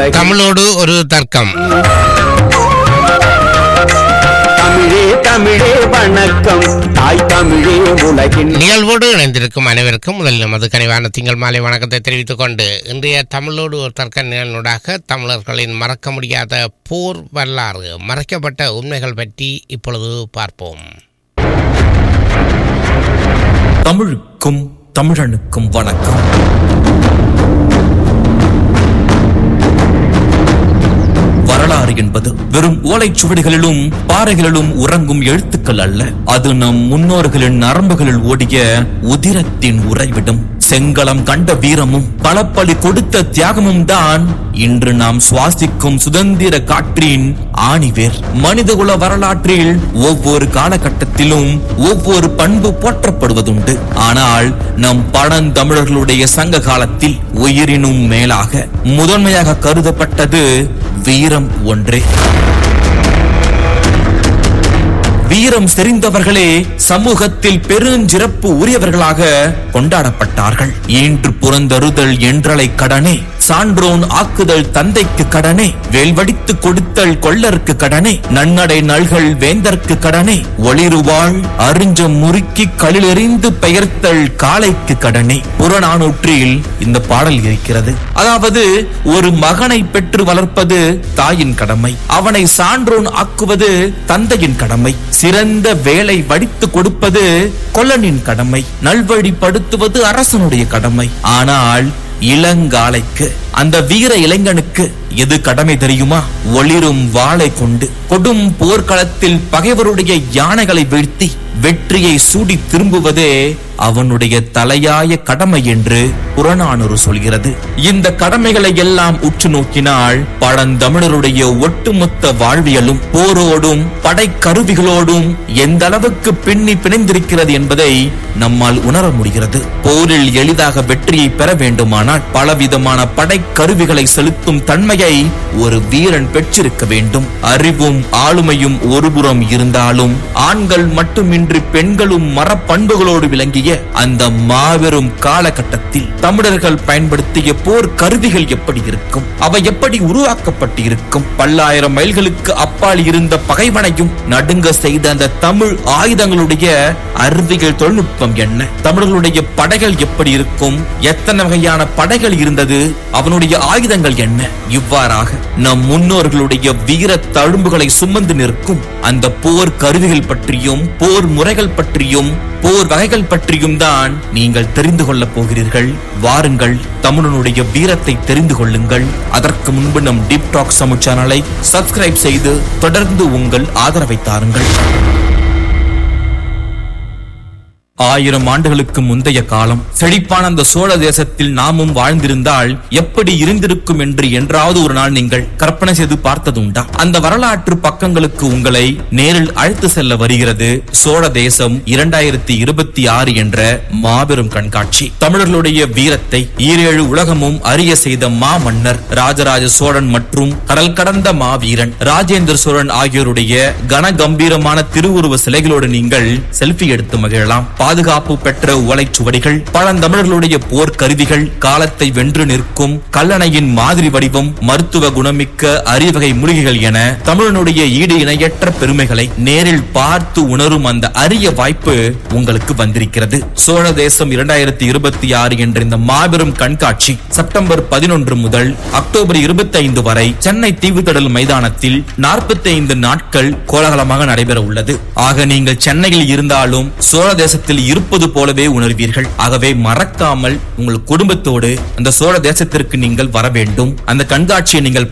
உலகில் தமிழோடு ஒரு தர்க்கம் தமிழே தமிழே வணக்கம் தாய் தமிழே உலகின் நிகழ்வோடு இணைந்திருக்கும் அனைவருக்கும் முதலில் நமது கனிவான திங்கள் மாலை வணக்கத்தை தெரிவித்துக் கொண்டு இன்றைய தமிழோடு ஒரு தர்க்க நிகழ்நூடாக தமிழர்களின் மறக்க முடியாத போர் வரலாறு மறைக்கப்பட்ட உண்மைகள் பற்றி இப்பொழுது பார்ப்போம் தமிழுக்கும் தமிழனுக்கும் வணக்கம் வரலாறு என்பது வெறும் ஓலைச்சுவடிகளிலும் பாறைகளிலும் உறங்கும் எழுத்துக்கள் அல்ல அது நம் முன்னோர்களின் நரம்புகளில் ஓடிய உதிரத்தின் உறைவிடும் செங்களம் கண்ட வீரமும் களப்பலி கொடுத்த தியாகமும் தான் இன்று நாம் சுவாசிக்கும் சுதந்திர காற்றின் ஆணிவேர் மனிதகுல வரலாற்றில் ஒவ்வொரு காலகட்டத்திலும் ஒவ்வொரு பண்பு போற்றப்படுவதுண்டு ஆனால் நம் பழந்தமிழர்களுடைய சங்க காலத்தில் உயிரினும் மேலாக முதன்மையாக கருதப்பட்டது வீரம் ஒன்றே வீரம் செறிந்தவர்களே சமூகத்தில் பெருஞ்சிறப்பு உரியவர்களாக கொண்டாடப்பட்டார்கள் ஈன்று புறந்தருதல் என்றலை கடனே சான்றோன் ஆக்குதல் தந்தைக்கு கடனே வேல்வடித்து கொடுத்தல் கொள்ளருக்கு கடனே நன்னடை நல்கள் வேந்தற்கு கடனே ஒளிருவாள் அறிஞ்சம் முறுக்கி களிலெறிந்து பெயர்த்தல் காளைக்கு கடனே புறநானூற்றில் இந்த பாடல் இருக்கிறது அதாவது ஒரு மகனை பெற்று வளர்ப்பது தாயின் கடமை அவனை சான்றோன் ஆக்குவது தந்தையின் கடமை சிறந்த வேலை வடித்து கொடுப்பது கொல்லனின் கடமை நல்வழிப்படுத்துவது அரசனுடைய கடமை ஆனால் இளங்காலைக்கு அந்த வீர இளைஞனுக்கு எது கடமை தெரியுமா ஒளிரும் வாளை கொண்டு கொடும் போர்க்களத்தில் பகைவருடைய யானைகளை வீழ்த்தி வெற்றியை சூடி திரும்புவதே அவனுடைய தலையாய கடமை என்று புறநானூறு சொல்கிறது இந்த கடமைகளை எல்லாம் உற்று நோக்கினால் பழந்தமிழருடைய ஒட்டுமொத்த வாழ்வியலும் போரோடும் படைக்கருவிகளோடும் எந்த அளவுக்கு பின்னி பிணைந்திருக்கிறது என்பதை நம்மால் உணர முடிகிறது போரில் எளிதாக வெற்றியை பெற வேண்டுமானால் பலவிதமான படைக்கருவிகளை செலுத்தும் தன்மையை ஒரு வீரன் பெற்றிருக்க வேண்டும் அறிவும் ஆளுமையும் ஒருபுறம் இருந்தாலும் ஆண்கள் மட்டுமின்றி பெண்களும் மரப்பண்புகளோடு விளங்கிய அந்த மாபெரும் காலகட்டத்தில் தமிழர்கள் பயன்படுத்திய போர் கருவிகள் எப்படி இருக்கும் அவை எப்படி உருவாக்கப்பட்டு இருக்கும் பல்லாயிரம் மைல்களுக்கு அப்பால் இருந்த பகைவனையும் நடுங்க செய்த அந்த தமிழ் ஆயுதங்களுடைய அறிவியல் தொழில்நுட்பம் என்ன தமிழர்களுடைய படைகள் எப்படி இருக்கும் எத்தனை வகையான படைகள் இருந்தது அவனுடைய ஆயுதங்கள் என்ன இவ்வாறாக நம் முன்னோர்களுடைய வீர தழும்புகளை சுமந்து நிற்கும் அந்த போர் கருவிகள் பற்றியும் போர் முறைகள் பற்றியும் போர் வகைகள் பற்றியும் தான் நீங்கள் தெரிந்து கொள்ளப் போகிறீர்கள் வாருங்கள் தமிழனுடைய வீரத்தை தெரிந்து கொள்ளுங்கள் அதற்கு முன்பு நம் டீப் டாக் சமு சேனலை சப்ஸ்கிரைப் செய்து தொடர்ந்து உங்கள் ஆதரவை தாருங்கள் ஆயிரம் ஆண்டுகளுக்கு முந்தைய காலம் செழிப்பான அந்த சோழ தேசத்தில் நாமும் வாழ்ந்திருந்தால் எப்படி இருந்திருக்கும் என்று என்றாவது ஒரு நாள் நீங்கள் கற்பனை செய்து பார்த்ததுண்டா அந்த வரலாற்று பக்கங்களுக்கு உங்களை நேரில் அழைத்து செல்ல வருகிறது சோழ தேசம் இரண்டாயிரத்தி இருபத்தி ஆறு என்ற மாபெரும் கண்காட்சி தமிழர்களுடைய வீரத்தை ஈரேழு உலகமும் அறிய செய்த மா மன்னர் ராஜராஜ சோழன் மற்றும் கடல் கடந்த மாவீரன் ராஜேந்திர சோழன் ஆகியோருடைய கன கம்பீரமான திருவுருவ சிலைகளோடு நீங்கள் செல்ஃபி எடுத்து மகிழலாம் பாதுகாப்பு பெற்ற ஓலைச்சுவடிகள் பழந்தமிழர்களுடைய போர் கருவிகள் காலத்தை வென்று நிற்கும் கல்லணையின் மாதிரி வடிவம் மருத்துவ குணமிக்க அரியவகை மூலிகைகள் என தமிழனுடைய ஈடு இணையற்ற பெருமைகளை நேரில் பார்த்து உணரும் அந்த அரிய வாய்ப்பு உங்களுக்கு வந்திருக்கிறது சோழ தேசம் இரண்டாயிரத்தி இருபத்தி ஆறு என்ற இந்த மாபெரும் கண்காட்சி செப்டம்பர் பதினொன்று முதல் அக்டோபர் இருபத்தி ஐந்து வரை சென்னை தீவுத்தடல் மைதானத்தில் நாற்பத்தி ஐந்து நாட்கள் கோலாகலமாக நடைபெற உள்ளது ஆக நீங்கள் சென்னையில் இருந்தாலும் சோழ தேசத்தில் இருப்பது போலவே உணர்வீர்கள் ஆகவே மறக்காமல் உங்கள் குடும்பத்தோடு அந்த சோழ தேசத்திற்கு நீங்கள் வர வேண்டும் அந்த கண்காட்சியை நீங்கள்